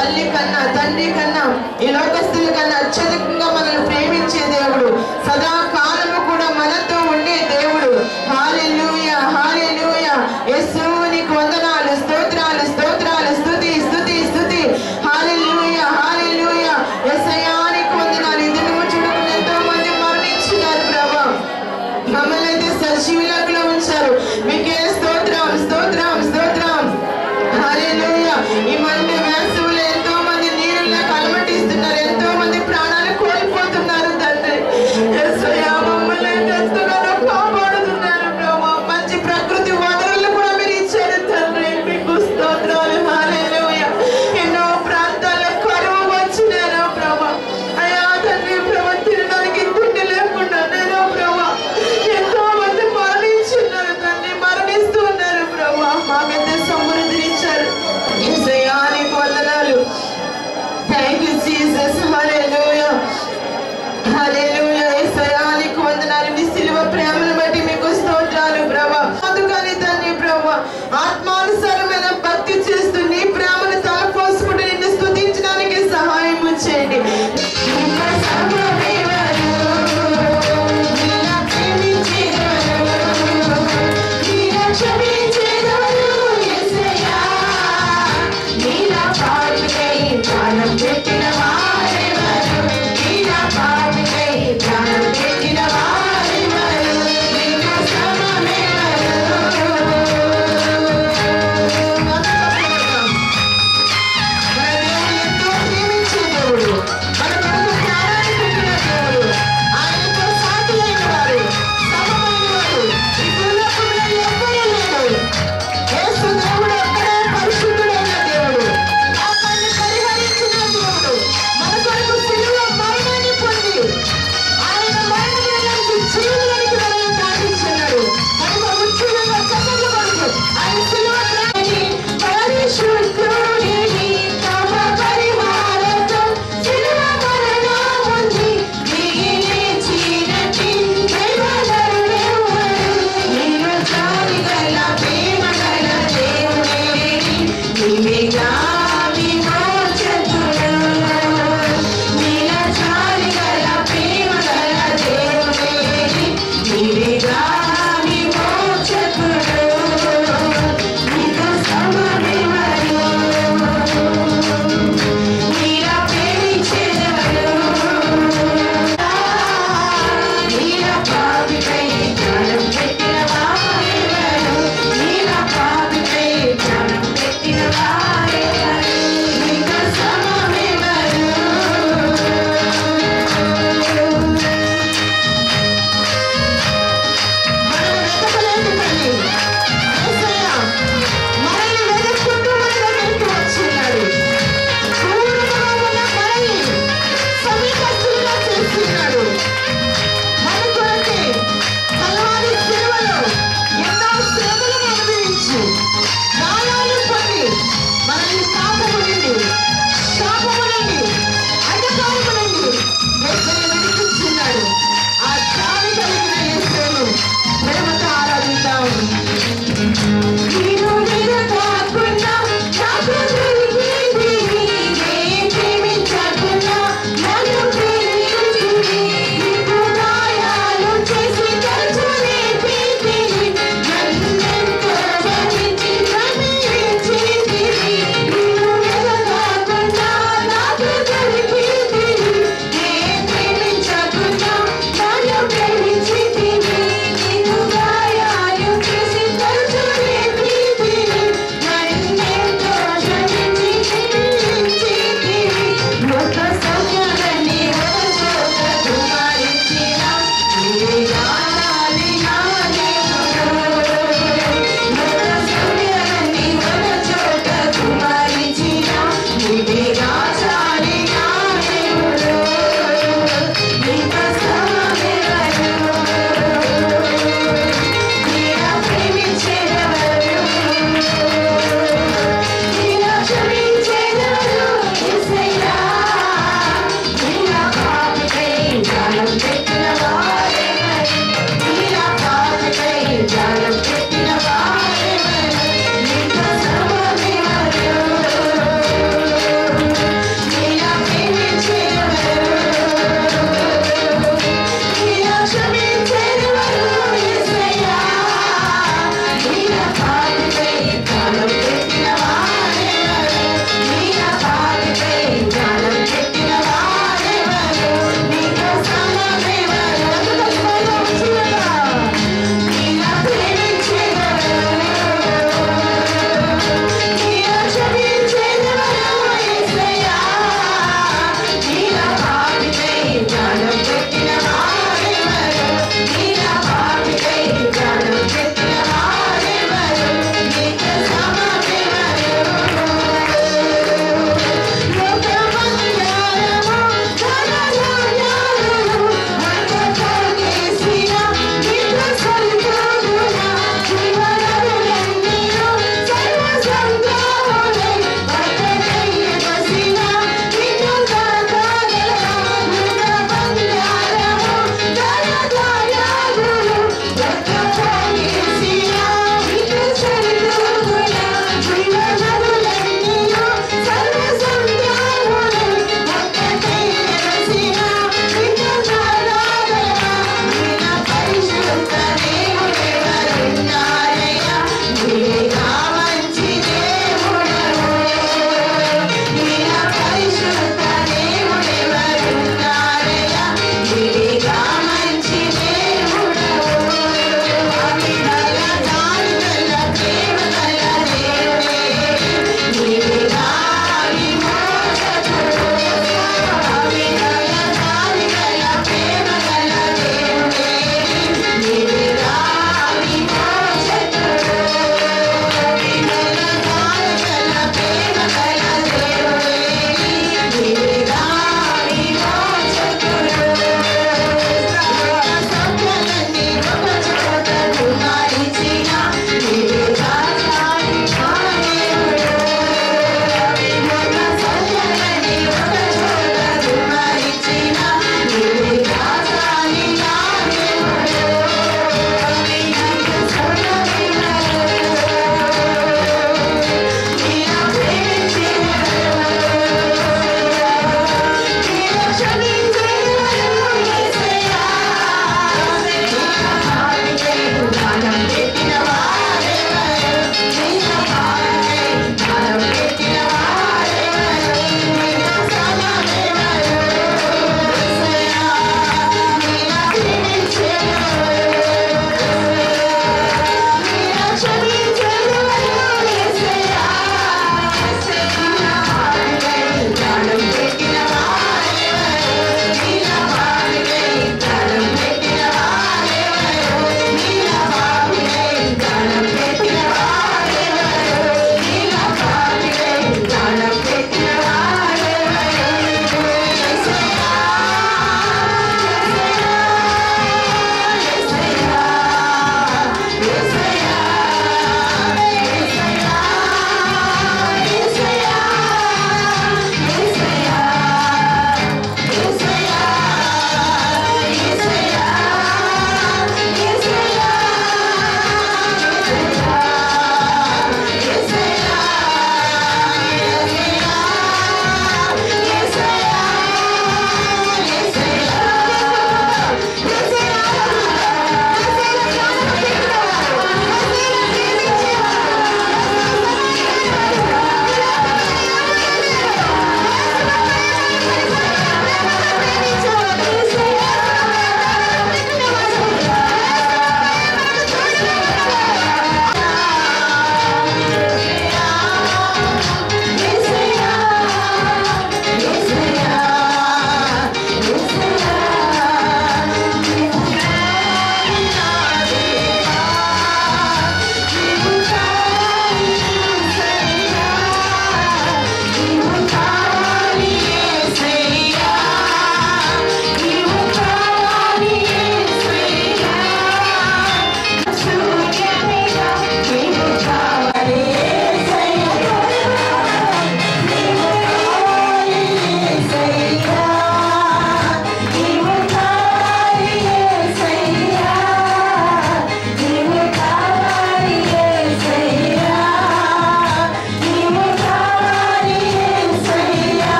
తల్లి కన్నా తండ్రి కన్నా ఈ లోకస్తుల కన్నా అత్యధికంగా మనల్ని ప్రేమించే దేవుడు సదా కాలము కూడా మనతో ఉండే దేవుడు హాలెలూయా హాలెలూయా యేసు నీకు వందనాలు స్తోత్రాలు స్తోత్రాలు స్తుతి స్తుతి స్తుతి హాలెలూయా హాలెలూయా యేసయ్యా నీకు వందనాలు ఇది నువ్వు చూడకుండా ఎంతో మంది మరణించినారు ప్రభా మమ్మల్ని అయితే సజీవులకు ఉంచారు మీకే స్తోత్రం స్తోత్రం స్తోత్రం హల్లెలూయా ఈ మంది వేసవులు ఎంతో మంది నీరులకు అలమటిస్తున్నారు ఎంతో మంది ప్రాణాలు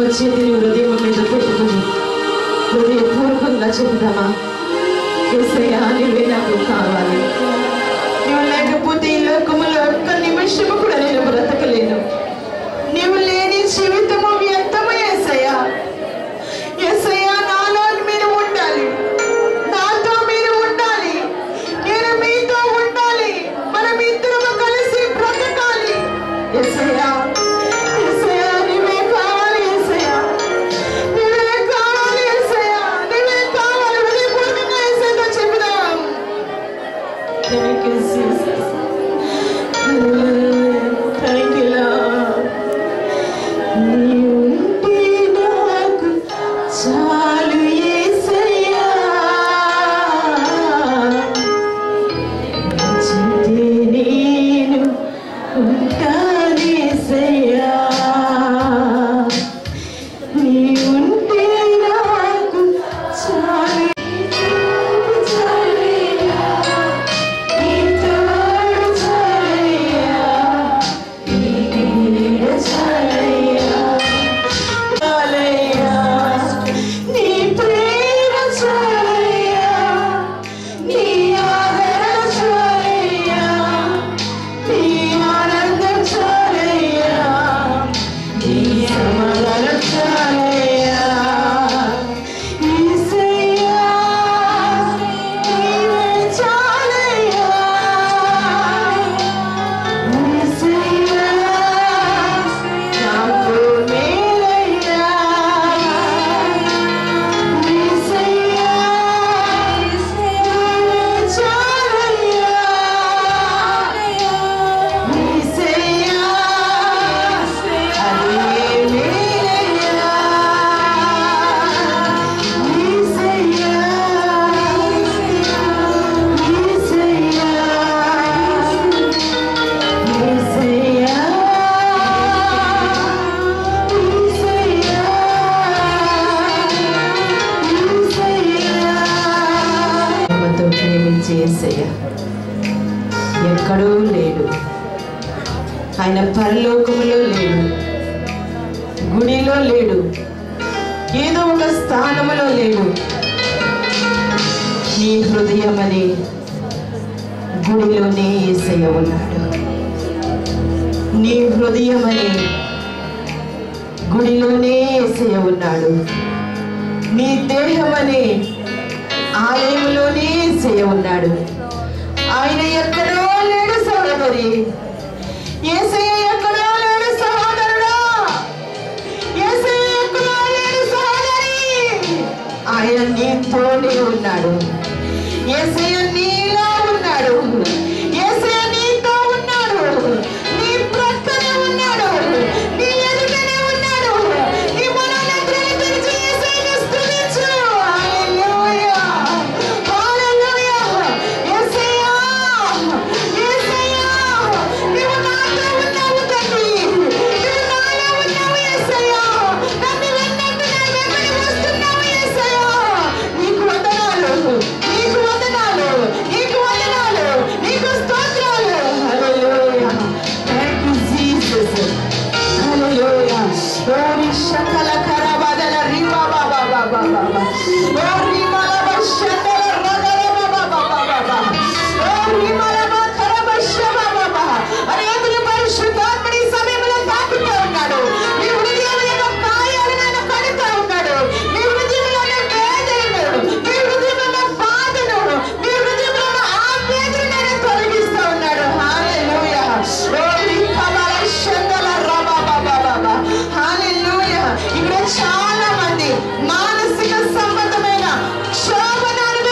చేతిని హృదయం మీద పెట్టుకుని హృదయపూర్వకంగా చెబుదామా ఏసయ్యా నీవే నాకు కావాలి నువ్వు లేకపోతే ఈ లోకములో ఒక్క నిమిషము కూడా నేను బ్రతకలేను నీవు లేని జీవితము వ్యర్థము ఏసయ్యా ఏసయ్యా నాలో మీరు ఉండాలి నాతో మీరు ఉండాలి నేను మీతో ఉండాలి మనం ఇద్దరము కలిసి బ్రతకాలి ఏసయ్యా ఏసయ్యా నీవే కావాలి ఏసయ్యా నీవే కావాలి ఏసయ్యా నీవే కావాలి హృదయపూర్వకంగా ఏసయ్యతో చెబుదాం Thank you, Jesus. Thank you, Lord. నీ ఉంటే నాకు చాలు యేసయ్యా. చింతే నేను ఉంటానేసయ్యా. నీ ఉంటే నాకు చాలు చాలయ్యా. నీ తోడు చాలయ్యా. నీ నీడ చాలయ్యా. చాలయ్యా. నీ ప్రేమ చాలయ్యా. నీ ఆదరణ చాలయ్యా. నీ ఆనందం చాలయ్యా. నీ సమాధానం చాలయ్యా. యేసయ్యా, నీవే చాలయ్యా. యేసయ్యా, నాకు మేలయ్యా. యేసయ్యా, నీవే చాలయ్యా. యేసయ్యా, అదే మేలయ్యా. యేసయ్యా, యేసయ్యా. ప్రేమతో ప్రేమించే యేసయ్య ఎక్కడో లేడు ఆయన పరలోకములో లేడు గుడిలో లేడు ఏదో ఒక స్థానములో లేడు నీ హృదయం అనే గుడిలోనే ఏసయ్య ఉన్నాడు నీ హృదయం అనే గుడిలోనే ఏసయ్య ఉన్నాడు నీ దేహం అనే ఆలయంలోనే ఏసయ్య ఉన్నాడు ఆయన ఎక్కడో లేడు సహోదరి ఏసయ్య ఎక్కడో లేడు సహోదరుడా ఏసయ్య ఎక్కడో లేడు సహోదరి ఆయన నీతోనే ఉన్నాడు ఏసయ్య నీలో ఉన్నాడు ఏసయ్య నీతో ఉన్నాడు నీ ప్రక్కనే ఉన్నాడు నీ ఎదుటనే ఉన్నాడు నీ మనోనేత్రాలు తెరిచి యేసయ్యను స్తుతించు హల్లెలూయా హల్లెలూయా యేసయ్యా యేసయ్యా నీవు నాతో ఉన్నావు తండ్రి నీవు నాలో ఉన్నావు యేసయ్యా నన్ను వెన్నట్టు నా వెంబడి వస్తున్నావు యేసయ్యా నీకు వందనాలు నీకు వందనాలు నీకు వందనాలు నీకు స్తోత్రాలు hallelujah thank you Jesus hallelujah ఓరి శకల కరబదల రిబా బాబా బాబా బాబా ఓరి మలబ శకల రగల బాబా బాబా బాబా ఓరి మలబ కరబ శబ బాబా అనేకులు పరిశుద్ధాత్ముడి ఈ సమయంలో తాకుతూ ఉన్నాడు మీ హృదయం యొక్క గాయాలను ఆయన కడుతూ ఉన్నాడు మీ హృదయంలో ఉన్న వేదనను మీ హృదయంలో ఉన్న బాధను మీ హృదయంలో ఉన్న ఆవేదనను ఆయన తొలగిస్తూ ఉన్నాడు హల్లెలూయా ఓరి కమల శందల రబా బాబా బాబా హల్లెలూయా ఇక్కడ చాలా మంది మానసిక సంబంధమైన క్షోభను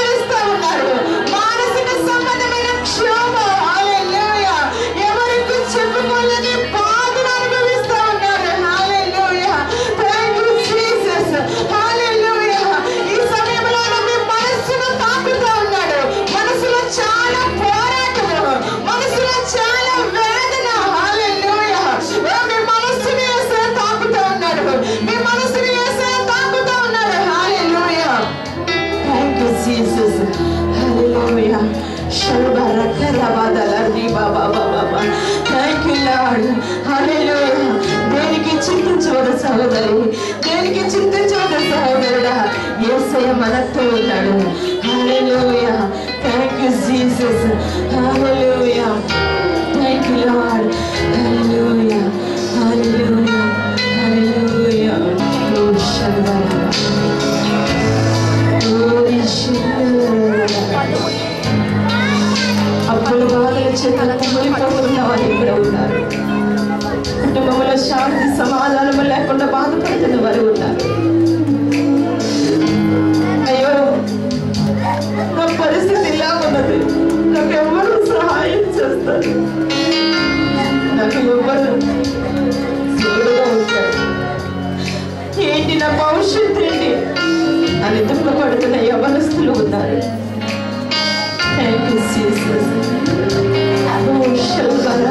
మనతో ఉన్నాడు hallelujah thank you Jesus hallelujah thank you lord hallelujah hallelujah hallelujah ఓ శర్వరా ఓ శర్వరా అప్పుల బాధల చేత మునిపోతున్న వారు ఇక్కడ ఉన్నారు కుటుంబంలో శాంతి సమాధానం లేకుండా బాధపడుతున్న వారు ఉన్నారు అయ్యో నా పరిస్థితి ఇలా ఉన్నది నాకు ఎవరు సహాయం చేస్తారు నాకు ఎవరు తోడుగా ఉంటారు ఏంటి నా భవిష్యత్తు ఏంటి అని దుఃఖపడుతున్న యవనస్తులు ఉన్నారు థ్యాంక్ యూ జీసస్ ఓ శంకరా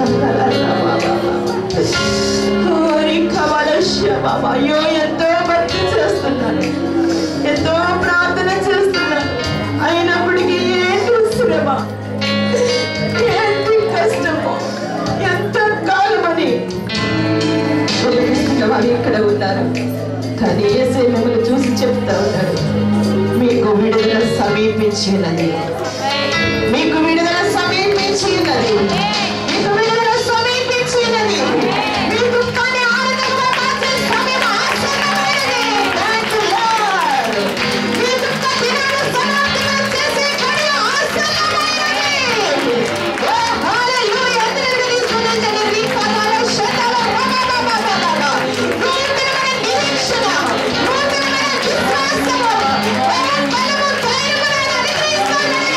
అయ్యో ఎంతో భక్తి చేస్తున్నాను ఎంతో ప్రార్థన చేస్తున్నాను అయినప్పటికీ ఏంటి శ్రమ ఏంటి కష్టము ఎంత కాలమని విలపిస్తున్న వారు ఇక్కడ ఉన్నారు కానీ ఏసే మిమ్మల్ని చూసి చెప్తా ఉన్నాడు మీకు విడుదల సమీపించినది మీకు విడుదల సమీపించినది మీకు విడుదల సమీపించినది మీ దుఃఖాన్ని ఆనందంగా మార్చే సమయం ఆసన్నమైనది. Thank you, Lord. మీ దుఃఖ దినాలు సమాప్తిగా చేసే గడియ ఆసన్నమైనది. Oh, hallelujah. అందరూ తీసుకునండి. రీకామాల శతాల రమరమరమరమ. నూతనమైన నిరీక్షణ, నూతనమైన విశ్వాసము, బలం, బలము, ధైర్యములను అనుగ్రహిస్తానని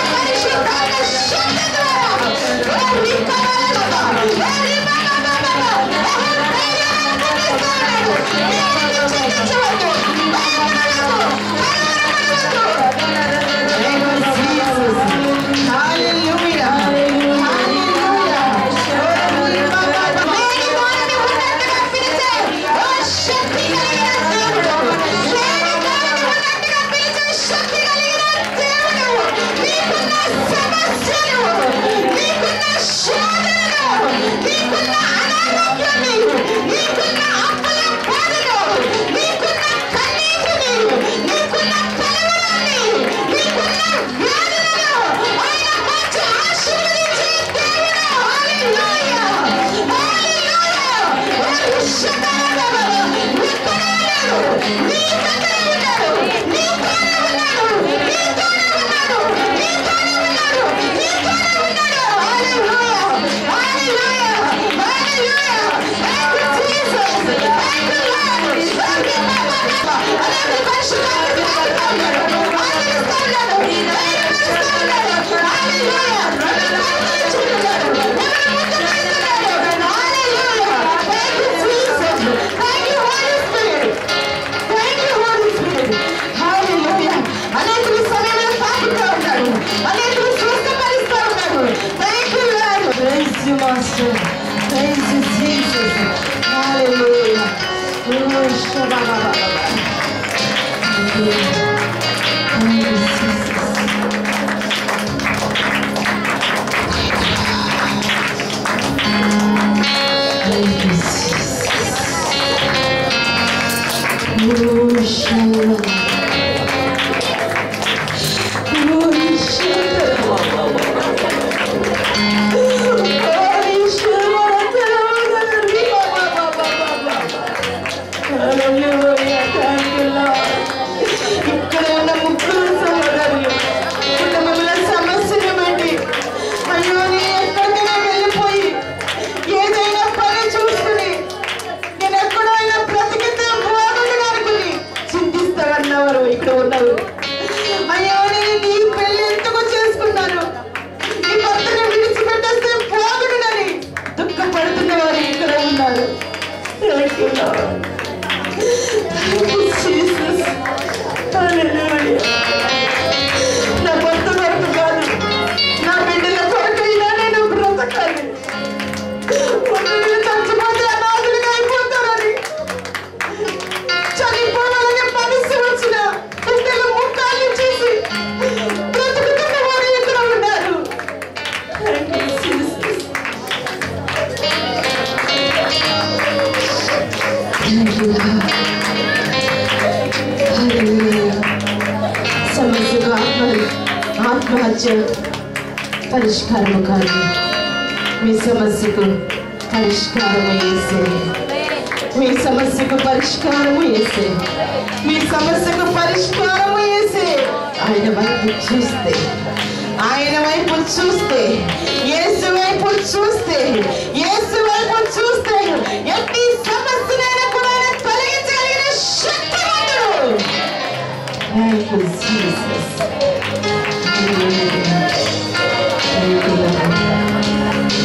సమస్యకు ఆత్మ ఆత్మహత్య పరిష్కారము కాదు మీ సమస్యకు పరిష్కారము వేసే మీ సమస్యకు పరిష్కారము వేసే మీ సమస్యకు పరిష్కారము వేసే ఆయన వైపు చూస్తే ఆయన వైపు చూస్తే యేసు వైపు చూస్తే యేసు వైపు చూస్తే ఎట్టి సమస్యనైనా కూడా ఆయన తొలగించగలిగిన శక్తివంతుడు Thank you, Jesus. Hallelujah. Thank you, Lord.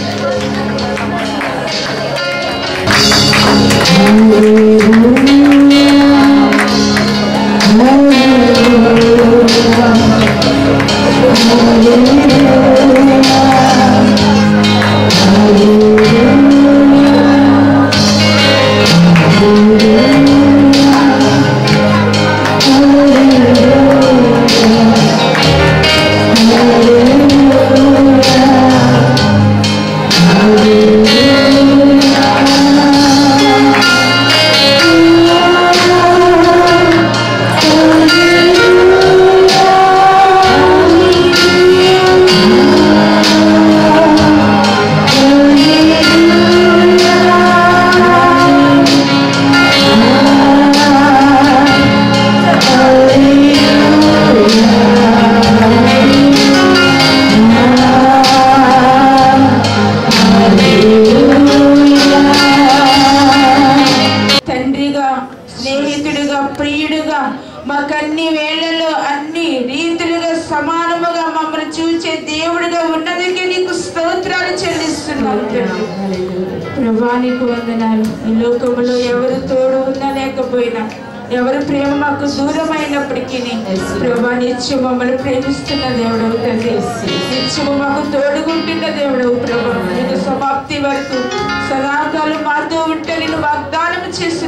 తండ్రిగా స్నేహితుడిగా ప్రియుడిగా మాకన్ని వేళల్లో అన్ని రీతులుగా సమానముగా మమ్మల్ని చూచే దేవుడిగా ఉన్నందుకే నీకు స్తోత్రాలు చెల్లిస్తున్నాం తండ్రి ప్రభానికి వందనాలు ఈ లోకములో ఎవరు తోడు ఉన్నా లేకపోయినా ఎవరి ప్రేమ మాకు దూరమైనప్పటికీ ప్రభా నిత్యం మమ్మల్ని ప్రేమిస్తున్న దేవుడవు తండ్రి నిత్యము మాకు తోడుగుంటున్న దేవుడవు ప్రభా నీకు సమాప్తి వరకు సదాకాలం మాతో ఉంటే నేను వాగ్దానం చేసిన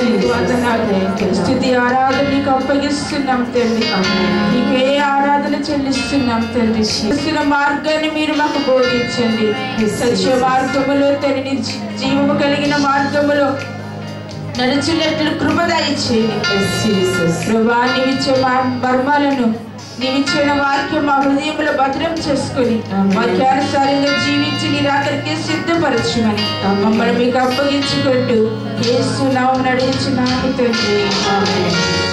వందనాలు స్థుతి ఆరాధన నీకు అప్పగిస్తున్నాం తండ్రి నీకే ఆరాధన చెల్లిస్తున్నాం తండ్రి చేస్తున్న మార్గాన్ని మీరు మాకు బోధించండి సత్య మార్గములో తనని జీవము కలిగిన మార్గములో నడుచున్నట్లు కృపదాయి చేయండి Yes, Jesus. ప్రభా నీవిచ్చే మా- మర్మాలను నీవిచ్చిన వాక్యం మా హృదయంలో భద్రం చేసుకుని ఆమేన్. వాక్యానుసారంగా జీవించి నీ రాకరికి సిద్ధపరచుమని ఆమేన్. మమ్మల్ని మీకు అప్పగించుకుంటూ యేసు నామం నడిచి నాకు తండ్రి Amen.